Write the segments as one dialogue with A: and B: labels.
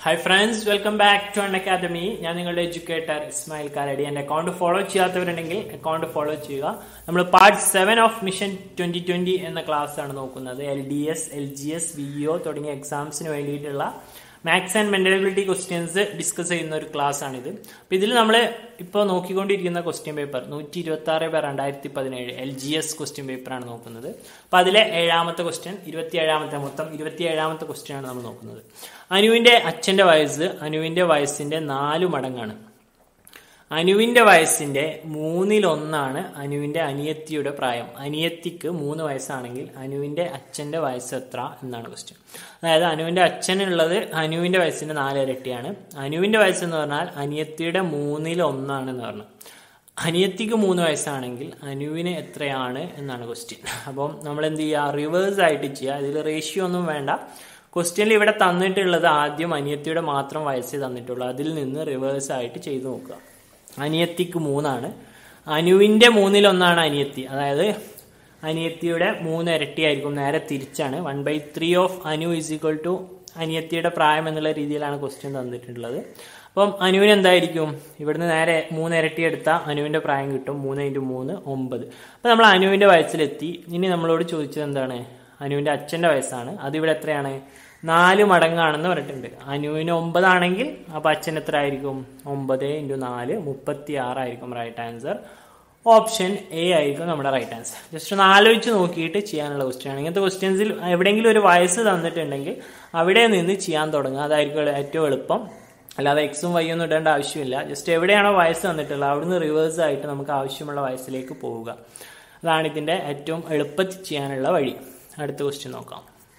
A: hi friends welcome back to Unacademy ഞാൻ നിങ്ങളുടെ educator Ismail Kalady എന്റെ അക്കൗണ്ട് ഫോളോ ചെയ്യാത്തവരുണ്ടെങ്കിൽ അക്കൗണ്ട് ഫോളോ ചെയ്യുക നമ്മൾ part seven of mission twenty twenty എന്ന ക്ലാസ് ആണ് നോക്കുന്നത് L D S L G S V O തുടങ്ങിയ എക്സാംസിന് വേണ്ടിയിട്ടുള്ള maths and mental ability questions discuss ചെയ്യുന്ന ഒരു ക്ലാസ് ആണിത് അപ്പൊ ഇതിൽ നമ്മൾ ഇപ്പോൾ നോക്കിക്കൊണ്ടിരിക്കുന്ന ക്വസ്റ്റ്യൻ പേപ്പർ നൂറ്റി ഇരുപത്തി ആറ് ബൈ രണ്ടായിരത്തി പതിനേഴ് എൽ ജി എസ് ക്വസ്റ്റ്യൻ പേപ്പറാണ് നോക്കുന്നത് അപ്പൊ അതിലെ ഏഴാമത്തെ ക്വസ്റ്റ്യൻ ഇരുപത്തി ഏഴാമത്തെ മൊത്തം ഇരുപത്തി ഏഴാമത്തെ ക്വസ്റ്റ്യൻ ആണ് നമ്മൾ നോക്കുന്നത് അനുവിന്റെ അച്ഛന്റെ വയസ്സ് അനുവിന്റെ വയസ്സിന്റെ നാലു മടങ്ങാണ് അനുവിന്റെ വയസ്സിന്റെ മൂന്നിലൊന്നാണ് അനുവിന്റെ അനിയത്തിയുടെ പ്രായം അനിയത്തിക്ക് മൂന്ന് വയസ്സാണെങ്കിൽ അനുവിന്റെ അച്ഛന്റെ വയസ്സ് എത്ര എന്നാണ് ക്വസ്റ്റ്യൻ അതായത് അനുവിന്റെ അച്ഛനുള്ളത് അനുവിന്റെ വയസ്സിന്റെ നാലിരട്ടിയാണ് അനുവിന്റെ വയസ്സ് എന്ന് പറഞ്ഞാൽ അനിയത്തിയുടെ മൂന്നിലൊന്നാണ് എന്ന് പറഞ്ഞു അനിയത്തിക്ക് മൂന്ന് വയസ്സാണെങ്കിൽ അനുവിന് എത്രയാണ് എന്നാണ് ക്വസ്റ്റ്യൻ അപ്പം നമ്മൾ എന്ത് ചെയ്യുക റിവേഴ്സ് ആയിട്ട് ചെയ്യുക ഇതിൽ റേഷ്യോ ഒന്നും വേണ്ട ക്വസ്റ്റ്യനിൽ ഇവിടെ തന്നിട്ടുള്ളത് ആദ്യം അനിയത്തിയുടെ മാത്രം വയസ്സേ തന്നിട്ടുള്ളൂ അതിൽ നിന്ന് റിവേഴ്സ് ആയിട്ട് ചെയ്തു നോക്കുക അനിയത്തിക്ക് മൂന്നാണ് അനുവിന്റെ മൂന്നിലൊന്നാണ് അനിയത്തി അതായത് അനിയത്തിയുടെ മൂന്ന് ഇരട്ടിയായിരിക്കും നേരെ തിരിച്ചാണ് one by three of Anu is equal to അനിയത്തിയുടെ പ്രായം എന്നുള്ള രീതിയിലാണ് ക്വസ്റ്റ്യൻ തന്നിട്ടുള്ളത് അപ്പം അനുവിന് എന്തായിരിക്കും ഇവിടുന്ന് നേരെ മൂന്ന് ഇരട്ടി എടുത്താൽ അനുവിന്റെ പ്രായം കിട്ടും മൂന്ന് ഇൻറ്റു മൂന്ന് ഒമ്പത് അപ്പം നമ്മൾ അനുവിന്റെ വയസ്സിലെത്തി ഇനി നമ്മളോട് ചോദിച്ചത് എന്താണ് അനുവിന്റെ അച്ഛന്റെ വയസ്സാണ് അതിവിടെ എത്രയാണ് നാല് മടങ്ങാണെന്ന് പറഞ്ഞിട്ടുണ്ട് അനുവിന് ഒമ്പതാണെങ്കിൽ അപ്പൊ അച്ഛൻ എത്ര ആയിരിക്കും ഒമ്പത് ഇൻറ്റു നാല് മുപ്പത്തി ആറായിരിക്കും റൈറ്റ് ആൻസർ ഓപ്ഷൻ എ ആയിരിക്കും നമ്മുടെ റൈറ്റ് ആൻസർ ജസ്റ്റ് ഒന്ന് ആലോചിച്ച് നോക്കിയിട്ട് ചെയ്യാനുള്ള ക്വസ്റ്റ്യൻ ആണ് ഇങ്ങനത്തെ ക്വസ്റ്റ്യൻസിൽ എവിടെയെങ്കിലും ഒരു വയസ്സ് തന്നിട്ടുണ്ടെങ്കിൽ അവിടെ നിന്ന് ചെയ്യാൻ തുടങ്ങുക അതായിരിക്കും ഏറ്റവും എളുപ്പം അല്ലാതെ എക്സും വൈ ഒന്നും ഇടേണ്ട ആവശ്യമില്ല ജസ്റ്റ് എവിടെയാണോ വയസ്സ് തന്നിട്ടുള്ളത് അവിടുന്ന് റിവേഴ്സ് ആയിട്ട് നമുക്ക് ആവശ്യമുള്ള വയസ്സിലേക്ക് പോവുക അതാണ് ഇതിന്റെ ഏറ്റവും എളുപ്പത്തിൽ ചെയ്യാനുള്ള വഴി അടുത്ത ക്വസ്റ്റ്യൻ നോക്കാം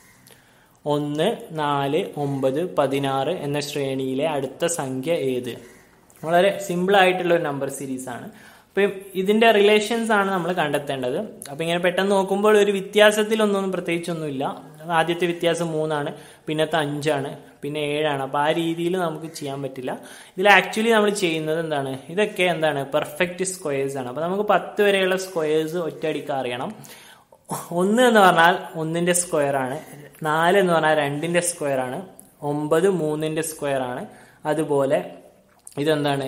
A: ഒന്ന് നാല് ഒമ്പത് പതിനാറ് എന്ന ശ്രേണിയിലെ അടുത്ത സംഖ്യ ഏത് വളരെ സിമ്പിൾ ആയിട്ടുള്ള ഒരു നമ്പർ സീരീസ് ആണ് അപ്പം ഇതിന്റെ റിലേഷൻസ് ആണ് നമ്മൾ കണ്ടെത്തേണ്ടത് അപ്പൊ ഇങ്ങനെ പെട്ടെന്ന് നോക്കുമ്പോൾ ഒരു വ്യത്യാസത്തിലൊന്നും പ്രത്യേകിച്ചൊന്നുമില്ല ആദ്യത്തെ വ്യത്യാസം മൂന്നാണ് പിന്നത്തെ അഞ്ചാണ് പിന്നെ ഏഴാണ് അപ്പൊ ആ രീതിയിൽ നമുക്ക് ചെയ്യാൻ പറ്റില്ല ഇതിൽ ആക്ച്വലി നമ്മൾ ചെയ്യുന്നത് എന്താണ് ഇതൊക്കെ എന്താണ് പെർഫെക്റ്റ് സ്ക്വയേഴ്സ് ആണ് അപ്പൊ നമുക്ക് പത്ത് വരെയുള്ള സ്ക്വയേഴ്സ് ഒറ്റയടിക്ക് അറിയണം ഒന്ന് എന്ന് പറഞ്ഞാൽ ഒന്നിന്റെ സ്ക്വയർ ആണ് നാല് എന്ന് പറഞ്ഞാൽ രണ്ടിന്റെ സ്ക്വയർ ആണ് ഒമ്പത് മൂന്നിന്റെ സ്ക്വയർ ആണ് അതുപോലെ ഇതെന്താണ്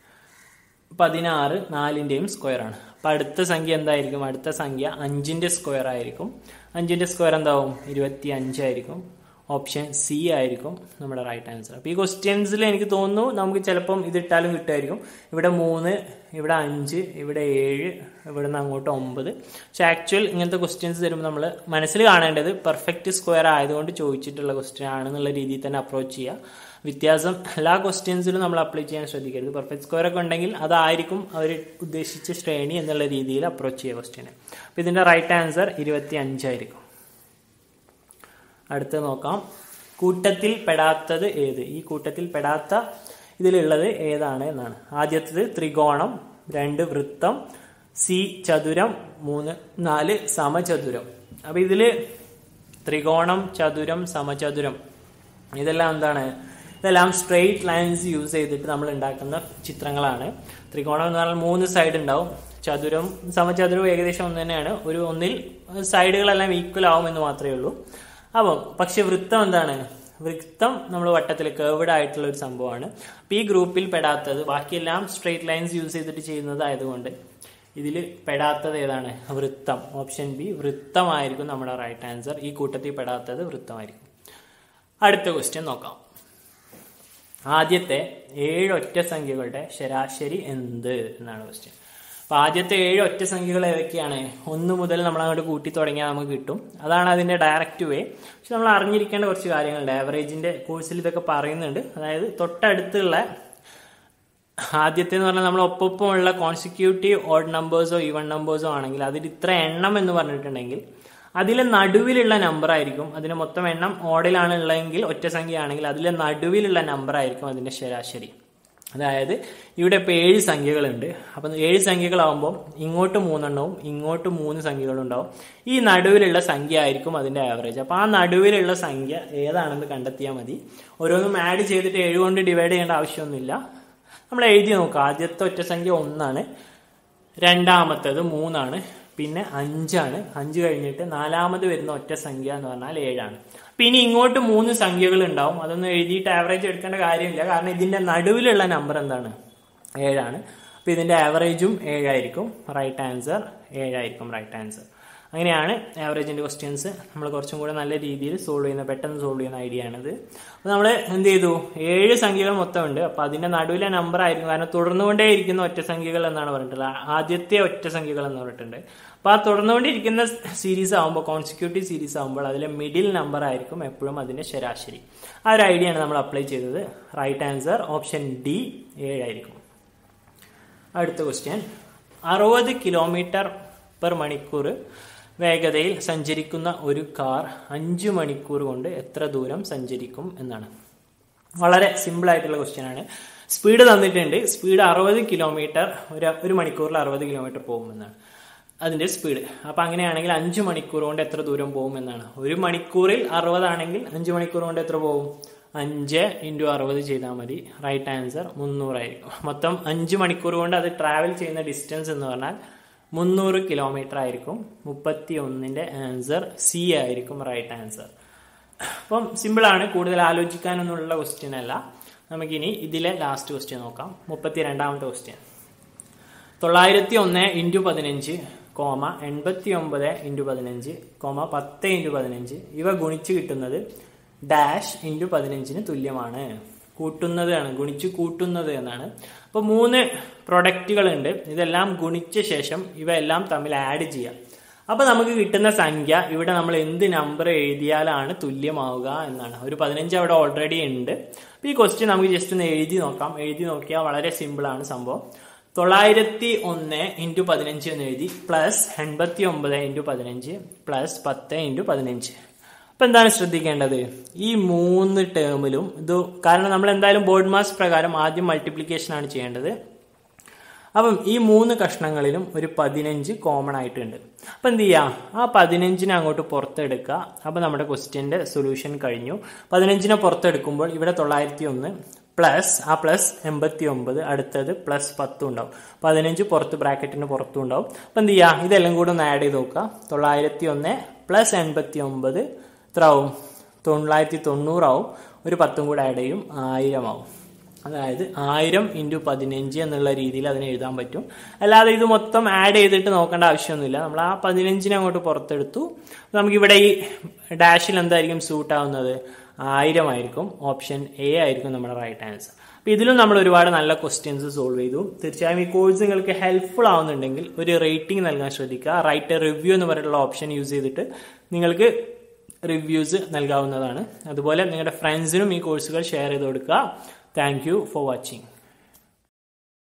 A: പതിനാറ് നാലിന്റെയും സ്ക്വയർ ആണ് അപ്പൊ അടുത്ത സംഖ്യ എന്തായിരിക്കും അടുത്ത സംഖ്യ അഞ്ചിന്റെ സ്ക്വയർ ആയിരിക്കും അഞ്ചിന്റെ സ്ക്വയർ എന്താവും ഇരുപത്തി അഞ്ചായിരിക്കും ഓപ്ഷൻ സി ആയിരിക്കും നമ്മുടെ റൈറ്റ് ആൻസർ അപ്പൊ ഈ ക്വസ്റ്റ്യൻസിൽ എനിക്ക് തോന്നുന്നു നമുക്ക് ചിലപ്പം ഇതിട്ടാലും കിട്ടുമായിരിക്കും ഇവിടെ മൂന്ന് ഇവിടെ അഞ്ച് ഇവിടെ ഏഴ് ഇവിടെ നിന്ന് അങ്ങോട്ട് ഒമ്പത് പക്ഷെ ആക്ച്വൽ ഇങ്ങനത്തെ ക്വസ്റ്റ്യൻസ് തരുമ്പോൾ നമ്മൾ മനസ്സിൽ കാണേണ്ടത് പെർഫെക്റ്റ് സ്ക്വയർ ആയതുകൊണ്ട് ചോദിച്ചിട്ടുള്ള ക്വസ്റ്റ്യൻ ആണെന്നുള്ള രീതിയിൽ തന്നെ അപ്രോച്ച് ചെയ്യുക വ്യത്യാസം എല്ലാ ക്വസ്റ്റ്യൻസിലും നമ്മൾ അപ്ലൈ ചെയ്യാൻ ശ്രദ്ധിക്കരുത് പെർഫെക്റ്റ് സ്ക്വയർ ഒക്കെ ഉണ്ടെങ്കിൽ അതായിരിക്കും അവർ ഉദ്ദേശിച്ച ശ്രേണി എന്നുള്ള രീതിയിൽ അപ്രോച്ച് ചെയ്യുക ക്വസ്റ്റ്യന് അപ്പൊ ഇതിന്റെ റൈറ്റ് ആൻസർ ഇരുപത്തി അഞ്ചായിരിക്കും അടുത്ത് നോക്കാം കൂട്ടത്തിൽ പെടാത്തത് ഏത് ഈ കൂട്ടത്തിൽ പെടാത്ത ഇതിലുള്ളത് ഏതാണ് എന്നാണ് ആദ്യത്തേത് ത്രികോണം രണ്ട് വൃത്തം സി ചതുരം മൂന്ന് നാല് സമചതുരം അപ്പൊ ഇതില് ത്രികോണം ചതുരം സമചതുരം ഇതെല്ലാം എന്താണ് ഇതെല്ലാം സ്ട്രെയിറ്റ് ലൈൻസ് യൂസ് ചെയ്തിട്ട് നമ്മൾ ഉണ്ടാക്കുന്ന ചിത്രങ്ങളാണ് ത്രികോണം എന്ന് പറഞ്ഞാൽ മൂന്ന് സൈഡ് ഉണ്ടാവും ചതുരം സമചതുരവും ഏകദേശം ഒന്ന് തന്നെയാണ് ഒരു ഒന്നിൽ സൈഡുകളെല്ലാം ഈക്വൽ ആവും എന്ന് മാത്രമേ ഉള്ളൂ അപ്പം പക്ഷെ വൃത്തം എന്താണ് വൃത്തം നമ്മൾ വട്ടത്തിൽ കേർവ്ഡ് ആയിട്ടുള്ള ഒരു സംഭവമാണ് അപ്പൊ ഈ ഗ്രൂപ്പിൽ പെടാത്തത് ബാക്കിയെല്ലാം സ്ട്രെയിറ്റ് ലൈൻസ് യൂസ് ചെയ്തിട്ട് ചെയ്യുന്നത് ആയതുകൊണ്ട് ഇതിൽ പെടാത്തത് ഏതാണ് വൃത്തം ഓപ്ഷൻ ബി വൃത്തമായിരിക്കും നമ്മുടെ റൈറ്റ് ആൻസർ ഈ കൂട്ടത്തിൽ പെടാത്തത് വൃത്തമായിരിക്കും അടുത്ത ക്വസ്റ്റ്യൻ നോക്കാം ആദ്യത്തെ ഏഴ് ഒറ്റ സംഖ്യകളുടെ ശരാശരി എന്ത് എന്നാണ് ക്വസ്റ്റ്യൻ അപ്പൊ ആദ്യത്തെ ഏഴ് ഒറ്റ സംഖ്യകൾ ഏതൊക്കെയാണ് ഒന്ന് മുതൽ നമ്മൾ അങ്ങോട്ട് കൂട്ടി തുടങ്ങിയാൽ നമുക്ക് കിട്ടും അതാണ് അതിന്റെ ഡയറക്റ്റ് വേ പക്ഷെ നമ്മൾ അറിഞ്ഞിരിക്കേണ്ട കുറച്ച് കാര്യങ്ങളുണ്ട് ആവറേജിന്റെ കോഴ്സിൽ ഇതൊക്കെ പറയുന്നുണ്ട് അതായത് തൊട്ടടുത്തുള്ള ആദ്യത്തെ എന്ന് പറഞ്ഞാൽ നമ്മൾ ഒപ്പമൊപ്പമുള്ള കോൺസിക്യൂട്ടീവ് ഓഡ് നമ്പേഴ്സോ ഈവൺ നമ്പേഴ്സോ ആണെങ്കിൽ അതിൽ ഇത്ര എണ്ണം എന്ന് പറഞ്ഞിട്ടുണ്ടെങ്കിൽ അതിലെ നടുവിലുള്ള നമ്പർ ആയിരിക്കും അതിന് മൊത്തം എണ്ണം ഓഡിലാണ് ഉള്ളതെങ്കിൽ ഒറ്റ സംഖ്യ ആണെങ്കിൽ അതിലെ നടുവിലുള്ള നമ്പർ ആയിരിക്കും അതിന്റെ ശരാശരി അതായത് ഇവിടെ ഇപ്പോൾ ഏഴ് സംഖ്യകളുണ്ട് അപ്പം ഏഴ് സംഖ്യകളാവുമ്പോൾ ഇങ്ങോട്ട് മൂന്നെണ്ണവും ഇങ്ങോട്ട് മൂന്ന് സംഖ്യകളും ഉണ്ടാവും ഈ നടുവിലുള്ള സംഖ്യ ആയിരിക്കും അതിന്റെ ആവറേജ് അപ്പം ആ നടുവിലുള്ള സംഖ്യ ഏതാണെന്ന് കണ്ടെത്തിയാൽ മതി ഓരോന്നും ആഡ് ചെയ്തിട്ട് ഏഴ് കൊണ്ട് ഡിവൈഡ് ചെയ്യേണ്ട ആവശ്യമൊന്നുമില്ല നമ്മൾ എഴുതി നോക്കുക ആദ്യത്തെ ഒറ്റ സംഖ്യ ഒന്നാണ് രണ്ടാമത്തേത് മൂന്നാണ് പിന്നെ അഞ്ചാണ് അഞ്ച് കഴിഞ്ഞിട്ട് നാലാമത് വരുന്ന ഒറ്റ സംഖ്യ എന്ന് പറഞ്ഞാൽ ഏഴാണ് അപ്പൊ ഇനി ഇങ്ങോട്ട് മൂന്ന് സംഖ്യകൾ ഉണ്ടാവും അതൊന്നും എഴുതിയിട്ട് ആവറേജ് എടുക്കേണ്ട കാര്യമില്ല കാരണം ഇതിന്റെ നടുവിലുള്ള നമ്പർ എന്താണ് ഏഴാണ് അപ്പൊ ഇതിന്റെ ആവറേജും ഏഴായിരിക്കും റൈറ്റ് ആൻസർ ഏഴായിരിക്കും റൈറ്റ് ആൻസർ അങ്ങനെയാണ് ആവറേജിന്റെ ക്വസ്റ്റ്യൻസ് നമ്മൾ കുറച്ചും കൂടെ നല്ല രീതിയിൽ സോൾവ് ചെയ്യുന്ന പെട്ടെന്ന് സോൾവ് ചെയ്യുന്ന ഐഡിയ ആണിത് അപ്പോൾ നമ്മൾ എന്ത് ചെയ്തു ഏഴ് സംഖ്യകൾ മൊത്തം ഉണ്ട് അപ്പോൾ അതിന്റെ നടുവിലെ നമ്പർ ആയിരിക്കും കാരണം തുടർന്നുകൊണ്ടേ ഇരിക്കുന്ന ഒറ്റ സംഖ്യകൾ എന്നാണ് പറഞ്ഞിട്ടുള്ളത് ആദ്യത്തെ ഒറ്റ സംഖ്യകൾ എന്ന് പറഞ്ഞിട്ടുണ്ട് അപ്പോൾ ആ തുടർന്നുകൊണ്ടിരിക്കുന്ന സീരീസ് ആകുമ്പോൾ കോൺസിക്യൂട്ടീവ് സീരീസ് ആകുമ്പോൾ അതിലെ മിഡിൽ നമ്പർ ആയിരിക്കും എപ്പോഴും അതിന്റെ ശരാശരി ആ ഒരു ഐഡിയ ആണ് നമ്മൾ അപ്ലൈ ചെയ്തത് റൈറ്റ് ആൻസർ ഓപ്ഷൻ ഡി ഏഴായിരിക്കും അടുത്ത ക്വസ്റ്റ്യൻ അറുപത് കിലോമീറ്റർ പെർ മണിക്കൂർ വേഗതയിൽ സഞ്ചരിക്കുന്ന ഒരു കാർ അഞ്ചു മണിക്കൂർ കൊണ്ട് എത്ര ദൂരം സഞ്ചരിക്കും എന്നാണ് വളരെ സിമ്പിൾ ആയിട്ടുള്ള ക്വസ്റ്റ്യൻ ആണ് സ്പീഡ് തന്നിട്ടുണ്ട് സ്പീഡ് അറുപത് കിലോമീറ്റർ ഒരു ഒരു മണിക്കൂറിൽ അറുപത് കിലോമീറ്റർ പോകുമെന്നാണ് അതിന്റെ സ്പീഡ് അപ്പൊ അങ്ങനെയാണെങ്കിൽ അഞ്ചു മണിക്കൂർ കൊണ്ട് എത്ര ദൂരം പോകും എന്നാണ് ഒരു മണിക്കൂറിൽ അറുപതാണെങ്കിൽ അഞ്ചു മണിക്കൂർ കൊണ്ട് എത്ര പോകും അഞ്ച് ഇൻറ്റു അറുപത് ചെയ്താൽ മതി റൈറ്റ് ആൻസർ മുന്നൂറായിരിക്കും മൊത്തം അഞ്ച് മണിക്കൂർ കൊണ്ട് അത് ട്രാവൽ ചെയ്യുന്ന ഡിസ്റ്റൻസ് എന്ന് പറഞ്ഞാൽ മുന്നൂറ് കിലോമീറ്റർ ആയിരിക്കും മുപ്പത്തി ഒന്നിന്റെ ആൻസർ സി ആയിരിക്കും റൈറ്റ് ആൻസർ അപ്പം സിമ്പിൾ ആണ് കൂടുതൽ ആലോചിക്കാനൊന്നുള്ള ക്വസ്റ്റ്യൻ അല്ല നമുക്കിനി ഇതിലെ ലാസ്റ്റ് ക്വസ്റ്റ്യൻ നോക്കാം മുപ്പത്തി രണ്ടാമത്തെ ക്വസ്റ്റ്യൻ തൊള്ളായിരത്തി ഒന്ന് ഇൻറ്റു പതിനഞ്ച് കോമ എൺപത്തി ഒമ്പത് ഇൻറ്റു പതിനഞ്ച് കോമ പത്ത് ഇൻറ്റു പതിനഞ്ച് ഇവ ഗുണിച്ച് കിട്ടുന്നത് ഡാഷ് ഇൻറ്റു പതിനഞ്ചിന് തുല്യമാണ് കൂട്ടുന്നത് ആണ് ഗുണിച്ച് കൂട്ടുന്നത് എന്നാണ് അപ്പൊ മൂന്ന് പ്രൊഡക്റ്റുകൾ ഉണ്ട് ഇതെല്ലാം ഗുണിച്ച ശേഷം ഇവയെല്ലാം തമ്മിൽ ആഡ് ചെയ്യാം അപ്പൊ നമുക്ക് കിട്ടുന്ന സംഖ്യ ഇവിടെ നമ്മൾ എന്ത് നമ്പർ എഴുതിയാലാണ് തുല്യമാവുക എന്നാണ് ഒരു പതിനഞ്ച് അവിടെ ഓൾറെഡി ഉണ്ട് അപ്പൊ ഈ ക്വസ്റ്റ്യൻ നമുക്ക് ജസ്റ്റ് ഒന്ന് എഴുതി നോക്കാം എഴുതി നോക്കിയാൽ വളരെ സിമ്പിൾ ആണ് സംഭവം തൊള്ളായിരത്തി ഒന്ന് ഇൻറ്റു പതിനഞ്ച് എന്ന് എഴുതി പ്ലസ് എൺപത്തി ഒമ്പത് ഇൻറ്റു പതിനഞ്ച് പ്ലസ് പത്ത് ഇൻറ്റു പതിനഞ്ച് അപ്പൊ എന്താണ് ശ്രദ്ധിക്കേണ്ടത് ഈ മൂന്ന് ടേമിലും ഇത് കാരണം നമ്മൾ എന്തായാലും ബോർഡ് മാസ് പ്രകാരം ആദ്യം മൾട്ടിപ്ലിക്കേഷൻ ആണ് ചെയ്യേണ്ടത് അപ്പം ഈ മൂന്ന് കഷ്ണങ്ങളിലും ഒരു പതിനഞ്ച് കോമൺ ആയിട്ടുണ്ട് അപ്പൊ എന്ത് ചെയ്യാം ആ പതിനഞ്ചിനെ അങ്ങോട്ട് പുറത്തെടുക്കുക അപ്പൊ നമ്മുടെ ക്വസ്റ്റ്യന്റെ സൊല്യൂഷൻ കഴിഞ്ഞു പതിനഞ്ചിനെ പുറത്തെടുക്കുമ്പോൾ ഇവിടെ തൊള്ളായിരത്തി ഒന്ന് പ്ലസ് ആ പ്ലസ് എൺപത്തി ഒമ്പത് അടുത്തത് പ്ലസ് പത്തും ഉണ്ടാവും പതിനഞ്ച് പുറത്ത് ബ്രാക്കറ്റിന് പുറത്തും ഉണ്ടാവും അപ്പൊ എന്ത് ചെയ്യുക ഇതെല്ലാം കൂടെ ഒന്ന് ആഡ് ചെയ്ത് നോക്കുക തൊള്ളായിരത്തി ഒന്ന് പ്ലസ് എൺപത്തി ഒമ്പത് എത്ര ആവും തൊള്ളായിരത്തി തൊണ്ണൂറാവും ഒരു പത്തും കൂടെ ആഡ് ചെയ്യും ആയിരം ആവും അതായത് ആയിരം ഇൻറ്റു പതിനഞ്ച് എന്നുള്ള രീതിയിൽ അതിനെ എഴുതാൻ പറ്റും അല്ലാതെ ഇത് മൊത്തം ആഡ് ചെയ്തിട്ട് നോക്കേണ്ട ആവശ്യമൊന്നുമില്ല നമ്മൾ ആ പതിനഞ്ചിനെ അങ്ങോട്ട് പുറത്തെടുത്തു നമുക്കിവിടെ ഈ ഡാഷിൽ എന്തായിരിക്കും സൂട്ട് ആവുന്നത് ആയിരം ആയിരിക്കും ഓപ്ഷൻ എ ആയിരിക്കും നമ്മുടെ റൈറ്റ് ആൻസർ അപ്പൊ ഇതിലും നമ്മൾ ഒരുപാട് നല്ല ക്വസ്റ്റ്യൻസ് സോൾവ് ചെയ്തു തീർച്ചയായും ഈ കോഴ്സ് നിങ്ങൾക്ക് ഹെൽപ്ഫുൾ ആവുന്നുണ്ടെങ്കിൽ ഒരു റേറ്റിംഗ് നൽകാൻ ശ്രദ്ധിക്കുക റൈറ്റ് റിവ്യൂ എന്ന് പറഞ്ഞിട്ടുള്ള ഓപ്ഷൻ യൂസ് ചെയ്തിട്ട് നിങ്ങൾക്ക് റിവ്യൂസ് നൽകാവുന്നതാണ് അതുപോലെ നിങ്ങളുടെ ഫ്രണ്ട്സിനും ഈ കോഴ്സുകൾ ഷെയർ ചെയ്ത് കൊടുക്കുക താങ്ക് യു ഫോർ വാച്ചിങ്